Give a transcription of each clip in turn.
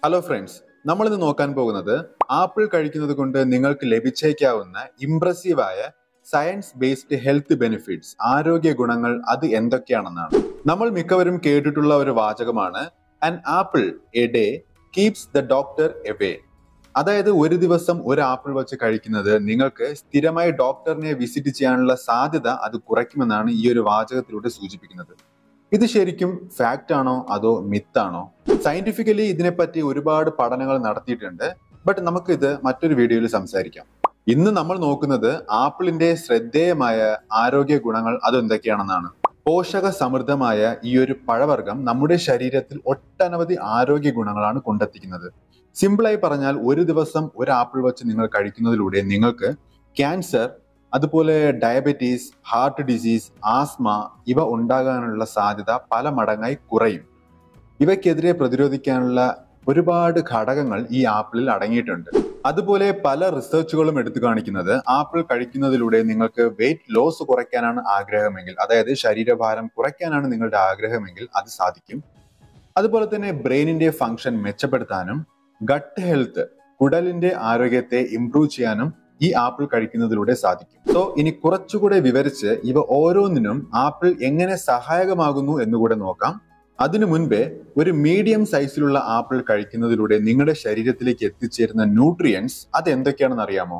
hello friends നമ്മൾ ഇന്ന് നോക്കാൻ പോകുന്നത് ആപ്പിൾ കഴിക്കുന്നത് കൊണ്ട് നിങ്ങൾക്ക് ലഭിച്ചേക്കാവുന്ന ഇംപ്രസീവായ സയൻസ് ബേസ്ഡ് ഹെൽത്ത് ബെനിഫിറ്റ്സ് ആരോഗ്യ ഗുണങ്ങൾ അത് എന്തൊക്കെയാണെന്നാണ് നമ്മൾ മിക്കവരും കേട്ടിട്ടുള്ള ഒരു വാചകമാണ് an apple a day keeps the doctor away അതായത് ഒരു ദിവസം ഒരു ആപ്പിൾ വെച്ച് കഴിക്കുന്നത് നിങ്ങൾക്ക് സ്ഥിരമായി ഡോക്ടറിനെ വിസിറ്റ് ചെയ്യാനുള്ള സാധ്യത അത് കുറയ്ക്കുമെന്നാണ് ഈ ഒരു വാചകത്തിലൂടെ സൂചിപ്പിക്കുന്നത് ഇത് ശരിക്കും ഫാക്റ്റ് ആണോ അതോ മിത്താണോ സയന്റിഫിക്കലി ഇതിനെപ്പറ്റി ഒരുപാട് പഠനങ്ങൾ നടത്തിയിട്ടുണ്ട് ബട്ട് നമുക്ക് ഇത് മറ്റൊരു വീഡിയോയിൽ സംസാരിക്കാം ഇന്ന് നമ്മൾ നോക്കുന്നത് ആപ്പിളിന്റെ ശ്രദ്ധേയമായ ആരോഗ്യ ഗുണങ്ങൾ അതെന്തൊക്കെയാണെന്നാണ് പോഷക സമൃദ്ധമായ ഈ ഒരു പഴവർഗ്ഗം നമ്മുടെ ശരീരത്തിൽ ഒട്ടനവധി ആരോഗ്യ ഗുണങ്ങളാണ് കൊണ്ടെത്തിക്കുന്നത് സിമ്പിളായി പറഞ്ഞാൽ ഒരു ദിവസം ഒരു ആപ്പിൾ വെച്ച് നിങ്ങൾ കഴിക്കുന്നതിലൂടെ നിങ്ങൾക്ക് ക്യാൻസർ അതുപോലെ ഡയബറ്റീസ് ഹാർട്ട് ഡിസീസ് ആസ്മ ഇവ ഉണ്ടാകാനുള്ള സാധ്യത പല മടങ്ങായി കുറയും ഇവയ്ക്കെതിരെ പ്രതിരോധിക്കാനുള്ള ഒരുപാട് ഘടകങ്ങൾ ഈ ആപ്പിളിൽ അടങ്ങിയിട്ടുണ്ട് അതുപോലെ പല റിസർച്ചുകളും എടുത്തു കാണിക്കുന്നത് ആപ്പിൾ കഴിക്കുന്നതിലൂടെ നിങ്ങൾക്ക് വെയിറ്റ് ലോസ് കുറയ്ക്കാനാണ് ആഗ്രഹമെങ്കിൽ അതായത് ശരീരഭാരം കുറയ്ക്കാനാണ് നിങ്ങളുടെ ആഗ്രഹമെങ്കിൽ അത് സാധിക്കും അതുപോലെ തന്നെ ബ്രെയിനിന്റെ ഫംഗ്ഷൻ മെച്ചപ്പെടുത്താനും ഗട്ട് ഹെൽത്ത് കുടലിന്റെ ആരോഗ്യത്തെ ഇംപ്രൂവ് ചെയ്യാനും ഈ ആപ്പിൾ കഴിക്കുന്നതിലൂടെ സാധിക്കും സോ ഇനി കുറച്ചുകൂടെ വിവരിച്ച് ഇവ ഓരോന്നിനും ആപ്പിൾ എങ്ങനെ സഹായകമാകുന്നു എന്നുകൂടെ നോക്കാം അതിനു മുൻപേ ഒരു മീഡിയം സൈസിലുള്ള ആപ്പിൾ കഴിക്കുന്നതിലൂടെ നിങ്ങളുടെ ശരീരത്തിലേക്ക് എത്തിച്ചേരുന്ന ന്യൂട്രിയൻസ് അത് എന്തൊക്കെയാണെന്ന് അറിയാമോ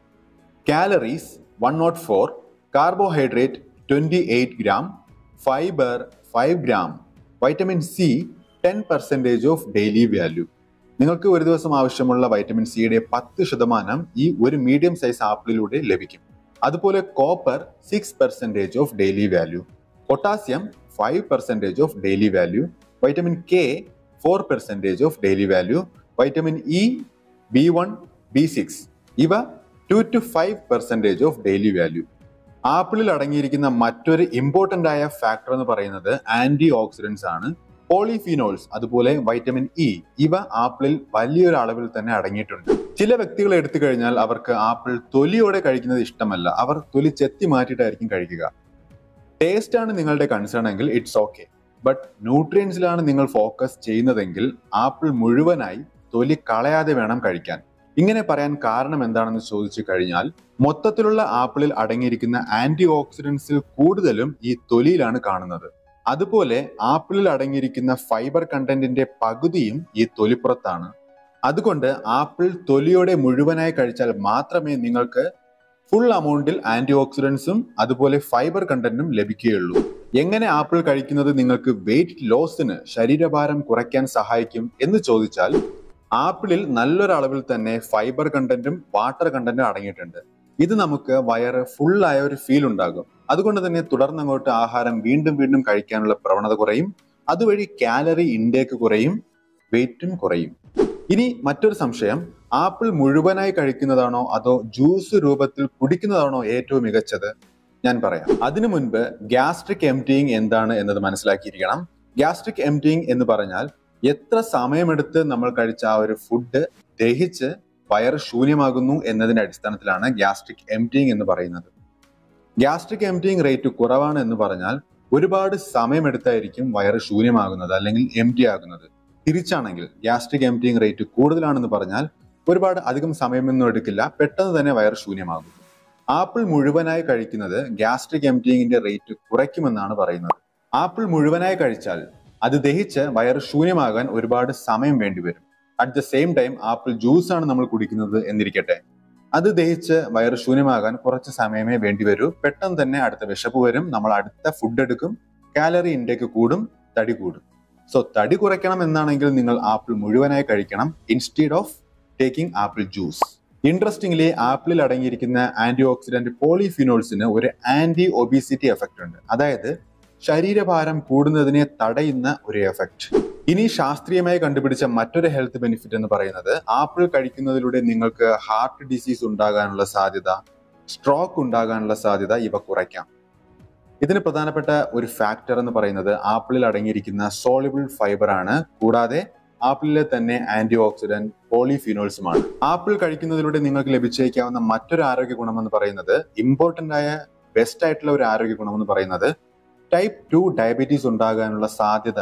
calories one nought four carbohydrate twenty eight gram fibre five gram vitamin C ten percentage of daily value നിങ്ങൾക്ക് ഒരു ദിവസം ആവശ്യമുള്ള വൈറ്റമിൻ സിയുടെ പത്ത് ശതമാനം ഈ ഒരു മീഡിയം സൈസ് ആപ്പിളിലൂടെ ലഭിക്കും അതുപോലെ copper six percentage of daily value potassium five percentage of daily value vitamin K four percentage of daily value vitamin E B one B six ഇവ two to five percentage of daily value ആപ്പിളിൽ അടങ്ങിയിരിക്കുന്ന മറ്റൊരു important ആയ factor എന്ന് പറയുന്നത് anti oxidants ആണ് polyphenols അതുപോലെ vitamin E ഇവ ആപ്പിളിൽ വലിയൊരു അളവിൽ തന്നെ അടങ്ങിയിട്ടുണ്ട് ചില വ്യക്തികൾ എടുത്തു കഴിഞ്ഞാൽ അവർക്ക് ആപ്പിൾ തൊലിയോടെ കഴിക്കുന്നത് ഇഷ്ടമല്ല അവർ തൊലി ചെത്തി മാറ്റിയിട്ടായിരിക്കും കഴിക്കുക ടേസ്റ്റ് ആണ് നിങ്ങളുടെ കൺസേൺ എങ്കിൽ ഇറ്റ്സ് ഓക്കെ ബട്ട് ന്യൂട്രിയൻസിലാണ് നിങ്ങൾ ഫോക്കസ് ചെയ്യുന്നതെങ്കിൽ ആപ്പിൾ മുഴുവനായി തൊലി കളയാതെ വേണം കഴിക്കാൻ ഇങ്ങനെ പറയാൻ കാരണം എന്താണെന്ന് ചോദിച്ചു കഴിഞ്ഞാൽ മൊത്തത്തിലുള്ള ആപ്പിളിൽ അടങ്ങിയിരിക്കുന്ന ആന്റി ഓക്സിഡൻസിൽ കൂടുതലും ഈ തൊലിയിലാണ് കാണുന്നത് അതുപോലെ ആപ്പിളിൽ അടങ്ങിയിരിക്കുന്ന ഫൈബർ കണ്ടന്റിന്റെ പകുതിയും ഈ തൊലിപ്പുറത്താണ് അതുകൊണ്ട് ആപ്പിൾ തൊലിയോടെ മുഴുവനായി കഴിച്ചാൽ മാത്രമേ നിങ്ങൾക്ക് ഫുൾ അമൗണ്ടിൽ ആന്റി ഓക്സിഡൻസും അതുപോലെ ഫൈബർ കണ്ടന്റും ലഭിക്കുകയുള്ളൂ എങ്ങനെ ആപ്പിൾ കഴിക്കുന്നത് നിങ്ങൾക്ക് വെയിറ്റ് ലോസിന് ശരീരഭാരം കുറയ്ക്കാൻ സഹായിക്കും എന്ന് ചോദിച്ചാൽ ആപ്പിളിൽ നല്ലൊരളവിൽ തന്നെ ഫൈബർ കണ്ടന്റും വാട്ടർ കണ്ടന്റും അടങ്ങിയിട്ടുണ്ട് ഇത് നമുക്ക് വയറ് ഫുൾ ആയ ഒരു ഫീൽ ഉണ്ടാകും അതുകൊണ്ട് തന്നെ തുടർന്നങ്ങോട്ട് ആഹാരം വീണ്ടും വീണ്ടും കഴിക്കാനുള്ള പ്രവണത കുറയും അതുവഴി കാലറി ഇൻടേക്ക് കുറയും വെയിറ്റും കുറയും ഇനി മറ്റൊരു സംശയം ആപ്പിൾ മുഴുവനായി കഴിക്കുന്നതാണോ അതോ ജ്യൂസ് രൂപത്തിൽ കുടിക്കുന്നതാണോ ഏറ്റവും മികച്ചത് ഞാൻ പറയാം അതിനു മുൻപ് ഗ്യാസ്ട്രിക് എംറ്റിങ് എന്താണ് എന്നത് മനസ്സിലാക്കിയിരിക്കണം ഗ്യാസ്ട്രിക് എംറ്റിങ് എന്ന് പറഞ്ഞാൽ എത്ര സമയമെടുത്ത് നമ്മൾ കഴിച്ച ആ ഒരു ഫുഡ് ദഹിച്ച് വയറ് ശൂന്യമാകുന്നു എന്നതിന്റെ അടിസ്ഥാനത്തിലാണ് ഗ്യാസ്ട്രിക് എംറ്റിങ് എന്ന് പറയുന്നത് ഗ്യാസ്ട്രിക് എംറ്റിങ് റേറ്റ് കുറവാണ് എന്ന് പറഞ്ഞാൽ ഒരുപാട് സമയമെടുത്തായിരിക്കും വയറ് ശൂന്യമാകുന്നത് അല്ലെങ്കിൽ എം ടി ആകുന്നത് തിരിച്ചാണെങ്കിൽ ഗ്യാസ്ട്രിക് എംറ്റിങ് റേറ്റ് കൂടുതലാണെന്ന് പറഞ്ഞാൽ ഒരുപാട് അധികം സമയമൊന്നും എടുക്കില്ല പെട്ടെന്ന് തന്നെ വയറ് ശൂന്യമാകും ആപ്പിൾ മുഴുവനായി കഴിക്കുന്നത് ഗ്യാസ്ട്രിക് എംറ്റിങ്ങിന്റെ റേറ്റ് കുറയ്ക്കുമെന്നാണ് പറയുന്നത് ആപ്പിൾ മുഴുവനായി കഴിച്ചാൽ അത് ദഹിച്ച് വയറ് ശൂന്യമാകാൻ ഒരുപാട് സമയം വേണ്ടിവരും at the same time apple juice ആണ് നമ്മൾ കുടിക്കുന്നത് എന്നിരിക്കട്ടെ അത് ദഹിച്ച് വയറ് ശൂന്യമാകാൻ കുറച്ച് സമയമേ വേണ്ടിവരൂ പെട്ടെന്ന് തന്നെ അടുത്ത വിശപ്പ് വരും നമ്മൾ അടുത്ത ഫുഡ് എടുക്കും കാലറി ഇൻടേക്ക് കൂടും തടി കൂടും സോ തടി കുറയ്ക്കണം എന്നാണെങ്കിൽ നിങ്ങൾ ആപ്പിൾ മുഴുവനായി കഴിക്കണം instead of taking apple juice interestingly ആപ്പിളിൽ അടങ്ങിയിരിക്കുന്ന ആന്റി ഓക്സിഡന്റ് പോളിഫിനോൾസിന് ഒരു ആന്റി ഒബിസിറ്റി എഫക്റ്റ് ഉണ്ട് അതായത് ശരീരഭാരം കൂടുന്നതിനെ തടയുന്ന ഒരു എഫക്റ്റ് ഇനി ശാസ്ത്രീയമായി കണ്ടുപിടിച്ച മറ്റൊരു ഹെൽത്ത് ബെനിഫിറ്റ് എന്ന് പറയുന്നത് ആപ്പിൾ കഴിക്കുന്നതിലൂടെ നിങ്ങൾക്ക് ഹാർട്ട് ഡിസീസ് ഉണ്ടാകാനുള്ള സാധ്യത സ്ട്രോക്ക് ഉണ്ടാകാനുള്ള സാധ്യത ഇവ കുറയ്ക്കാം ഇതിന് പ്രധാനപ്പെട്ട ഒരു ഫാക്ടർ എന്ന് പറയുന്നത് ആപ്പിളിൽ അടങ്ങിയിരിക്കുന്ന സോളിബിൾ ഫൈബർ ആണ് കൂടാതെ ആപ്പിളിലെ തന്നെ ആന്റി ഓക്സിഡന്റ് പോളിഫിനോൾസുമാണ് ആപ്പിൾ കഴിക്കുന്നതിലൂടെ നിങ്ങൾക്ക് ലഭിച്ചേക്കാവുന്ന മറ്റൊരു ആരോഗ്യ ഗുണം എന്ന് പറയുന്നത് ഇമ്പോർട്ടന്റ് ആയ ബെസ്റ്റ് ആയിട്ടുള്ള ഒരു ആരോഗ്യ ഗുണം എന്ന് പറയുന്നത് ടൈപ്പ് ടു ഡയബറ്റീസ് ഉണ്ടാകാനുള്ള സാധ്യത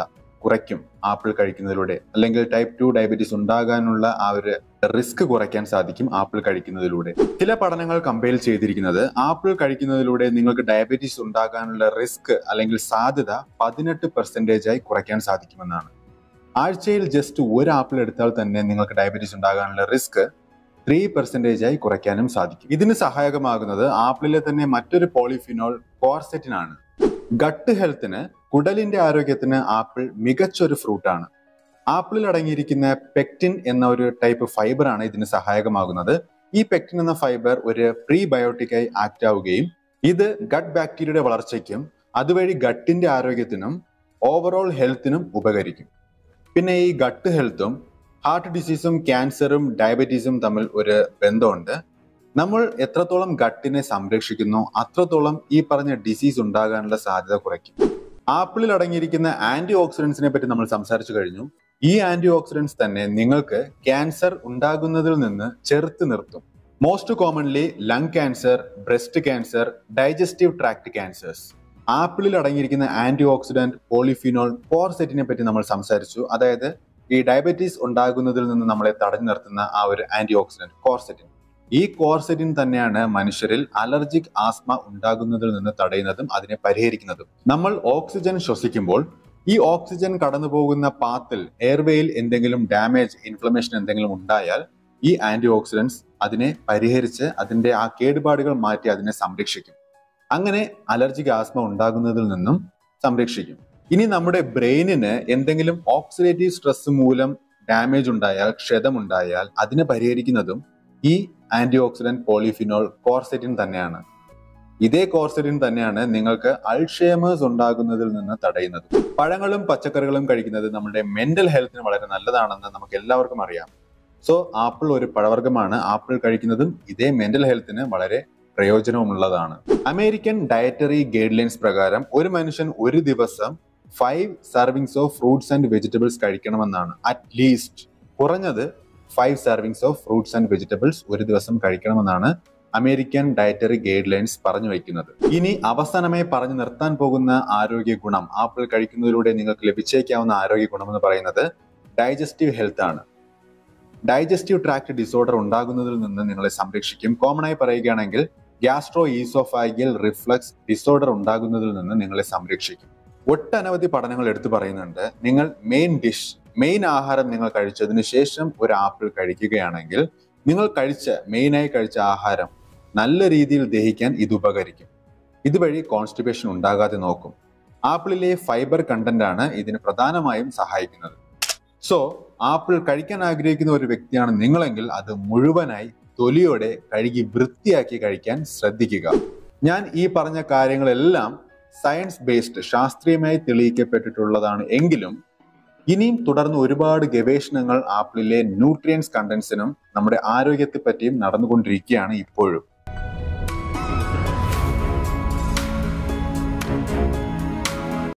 കുറയ്ക്കും ആപ്പിൾ കഴിക്കുന്നതിലൂടെ അല്ലെങ്കിൽ ടൈപ്പ് ടു ഡയബറ്റീസ് ഉണ്ടാകാനുള്ള ആ ഒരു റിസ്ക് കുറയ്ക്കാൻ സാധിക്കും ആപ്പിൾ കഴിക്കുന്നതിലൂടെ ചില പഠനങ്ങൾ കമ്പയർ ചെയ്തിരിക്കുന്നത് ആപ്പിൾ കഴിക്കുന്നതിലൂടെ നിങ്ങൾക്ക് ഡയബറ്റീസ് ഉണ്ടാകാനുള്ള റിസ്ക് അല്ലെങ്കിൽ സാധ്യത പതിനെട്ട് പെർസെൻറ്റേജ് ആയി കുറയ്ക്കാൻ സാധിക്കുമെന്നാണ് ആഴ്ചയിൽ ജസ്റ്റ് ഒരു ആപ്പിൾ എടുത്താൽ തന്നെ നിങ്ങൾക്ക് ഡയബറ്റീസ് ഉണ്ടാകാനുള്ള റിസ്ക് ത്രീ പെർസെൻറ്റേജ് ആയി കുറയ്ക്കാനും സാധിക്കും ഇതിന് സഹായകമാകുന്നത് ആപ്പിളിലെ തന്നെ മറ്റൊരു പോളിഫിനോൾ കോർസെറ്റിനാണ് ഗട്ട് ഹെൽത്തിന് കുടലിന്റെ ആരോഗ്യത്തിന് ആപ്പിൾ മികച്ചൊരു ഫ്രൂട്ടാണ് ആപ്പിളിൽ അടങ്ങിയിരിക്കുന്ന പെക്റ്റിൻ എന്ന ഒരു ടൈപ്പ് ഫൈബർ ആണ് ഇതിന് സഹായകമാകുന്നത് ഈ പെക്റ്റിൻ എന്ന ഫൈബർ ഒരു പ്രീബയോട്ടിക്കായി ആക്ട് ആവുകയും ഇത് ഗട്ട് ബാക്ടീരിയയുടെ വളർച്ചയ്ക്കും അതുവഴി ഗട്ടിന്റെ ആരോഗ്യത്തിനും ഓവറോൾ ഹെൽത്തിനും ഉപകരിക്കും പിന്നെ ഈ ഗട്ട് ഹെൽത്തും ഹാർട്ട് ഡിസീസും ക്യാൻസറും ഡയബറ്റീസും തമ്മിൽ ഒരു ബന്ധമുണ്ട് നമ്മൾ എത്രത്തോളം ഗട്ടിനെ സംരക്ഷിക്കുന്നു അത്രത്തോളം ഈ പറഞ്ഞ ഡിസീസ് ഉണ്ടാകാനുള്ള സാധ്യത കുറയ്ക്കും ആപ്പിളിൽ അടങ്ങിയിരിക്കുന്ന ആന്റി ഓക്സിഡൻസിനെ പറ്റി നമ്മൾ സംസാരിച്ചു കഴിഞ്ഞു ഈ ആന്റി ഓക്സിഡൻസ് തന്നെ നിങ്ങൾക്ക് ക്യാൻസർ ഉണ്ടാകുന്നതിൽ നിന്ന് ചെറുത്ത് നിർത്തും most commonly lung cancer breast cancer digestive tract cancers ആപ്പിളിൽ അടങ്ങിയിരിക്കുന്ന ആന്റി ഓക്സിഡന്റ് പോളിഫിനോൾ കോർസെറ്റിനെ പറ്റി നമ്മൾ സംസാരിച്ചു അതായത് ഈ ഡയബറ്റീസ് ഉണ്ടാകുന്നതിൽ നിന്ന് നമ്മളെ തടഞ്ഞു നിർത്തുന്ന ആ ഒരു ആന്റി ഓക്സിഡന്റ് കോർസെറ്റിൻ ഈ കോർസെറ്റിൻ തന്നെയാണ് മനുഷ്യരിൽ അലർജിക് ആസ്മ ഉണ്ടാകുന്നതിൽ നിന്ന് തടയുന്നതും അതിനെ പരിഹരിക്കുന്നതും നമ്മൾ ഓക്സിജൻ ശ്വസിക്കുമ്പോൾ ഈ ഓക്സിജൻ കടന്നു പോകുന്ന പാത്തിൽ എയർവേയിൽ എന്തെങ്കിലും ഡാമേജ് ഇൻഫ്ലമേഷൻ എന്തെങ്കിലും ഉണ്ടായാൽ ഈ ആന്റി ഓക്സിഡൻസ് അതിനെ പരിഹരിച്ച് അതിന്റെ ആ കേടുപാടുകൾ മാറ്റി അതിനെ സംരക്ഷിക്കും അങ്ങനെ അലർജിക് ആസ്മ ഉണ്ടാകുന്നതിൽ നിന്നും സംരക്ഷിക്കും ഇനി നമ്മുടെ ബ്രെയിനിന് എന്തെങ്കിലും ഓക്സിഡേറ്റീവ് സ്ട്രെസ് മൂലം ഡാമേജ് ഉണ്ടായാൽ ക്ഷതമുണ്ടായാൽ അതിനെ പരിഹരിക്കുന്നതും ഈ ആന്റി ഓക്സിഡന്റ് പോളിഫിനോൾ കോർസെറ്റിൻ തന്നെയാണ് ഇതേ കോർസെറ്റിൻ തന്നെയാണ് നിങ്ങൾക്ക് അൾഷേമേഴ്സ് ഉണ്ടാകുന്നതിൽ നിന്ന് തടയുന്നത് പഴങ്ങളും പച്ചക്കറികളും കഴിക്കുന്നത് നമ്മുടെ മെന്റൽ ഹെൽത്തിന് വളരെ നല്ലതാണെന്ന് നമുക്ക് എല്ലാവർക്കും അറിയാം സോ ആപ്പിൾ ഒരു പഴവർഗ്ഗമാണ് ആപ്പിൾ കഴിക്കുന്നതും ഇതേ മെന്റൽ ഹെൽത്തിന് വളരെ പ്രയോജനമുള്ളതാണ് അമേരിക്കൻ ഡയറ്ററി ഗൈഡ് ലൈൻസ് പ്രകാരം ഒരു മനുഷ്യൻ ഒരു ദിവസം five servings of fruits and vegetables കഴിക്കണമെന്നാണ് അറ്റ്ലീസ്റ്റ് കുറഞ്ഞത് five servings of fruits and vegetables ഒരു ദിവസം കഴിക്കണമെന്നാണ് അമേരിക്കൻ ഡയറ്ററി ഗൈഡ് ലൈൻസ് പറഞ്ഞു വയ്ക്കുന്നത് ഇനി അവസാനമായി പറഞ്ഞു നിർത്താൻ പോകുന്ന ആരോഗ്യ ഗുണം ആപ്പിൾ കഴിക്കുന്നതിലൂടെ നിങ്ങൾക്ക് ലഭിച്ചേക്കാവുന്ന ആരോഗ്യ ഗുണം എന്ന് പറയുന്നത് ഡൈജസ്റ്റീവ് ഹെൽത്ത് ആണ് ഡൈജസ്റ്റീവ് ട്രാക്ട് ഡിസോർഡർ ഉണ്ടാകുന്നതിൽ നിന്ന് നിങ്ങളെ സംരക്ഷിക്കും കോമൺ ആയി പറയുകയാണെങ്കിൽ ഗ്യാസ്ട്രോ ഈസോഫാഗിയൽ റിഫ്ലക്സ് ഡിസോർഡർ ഉണ്ടാകുന്നതിൽ നിന്ന് നിങ്ങളെ സംരക്ഷിക്കും ഒട്ടനവധി പഠനങ്ങൾ എടുത്തു പറയുന്നുണ്ട് നിങ്ങൾ മെയിൻ ഡിഷ് മെയിൻ ആഹാരം നിങ്ങൾ കഴിച്ചതിന് ശേഷം ഒരു ആപ്പിൾ കഴിക്കുകയാണെങ്കിൽ നിങ്ങൾ കഴിച്ച മെയിനായി കഴിച്ച ആഹാരം നല്ല രീതിയിൽ ദഹിക്കാൻ ഇത് ഉപകരിക്കും ഇതുവഴി കോൺസ്റ്റിപ്പേഷൻ ഉണ്ടാകാതെ നോക്കും ആപ്പിളിലെ ഫൈബർ കണ്ടന്റ് ആണ് ഇതിന് പ്രധാനമായും സഹായിക്കുന്നത് സോ ആപ്പിൾ കഴിക്കാൻ ആഗ്രഹിക്കുന്ന ഒരു വ്യക്തിയാണ് നിങ്ങളെങ്കിൽ അത് മുഴുവനായി തൊലിയോടെ കഴുകി വൃത്തിയാക്കി കഴിക്കാൻ ശ്രദ്ധിക്കുക ഞാൻ ഈ പറഞ്ഞ കാര്യങ്ങളെല്ലാം സയൻസ് ബേസ്ഡ് ശാസ്ത്രീയമായി തെളിയിക്കപ്പെട്ടിട്ടുള്ളതാണ് എങ്കിലും ഇനിയും തുടർന്ന് ഒരുപാട് ഗവേഷണങ്ങൾ ആപ്പിളിലെ ന്യൂട്രിയൻസ് കണ്ടന്റ്സിനും നമ്മുടെ ആരോഗ്യത്തെ പറ്റിയും നടന്നുകൊണ്ടിരിക്കുകയാണ് ഇപ്പോഴും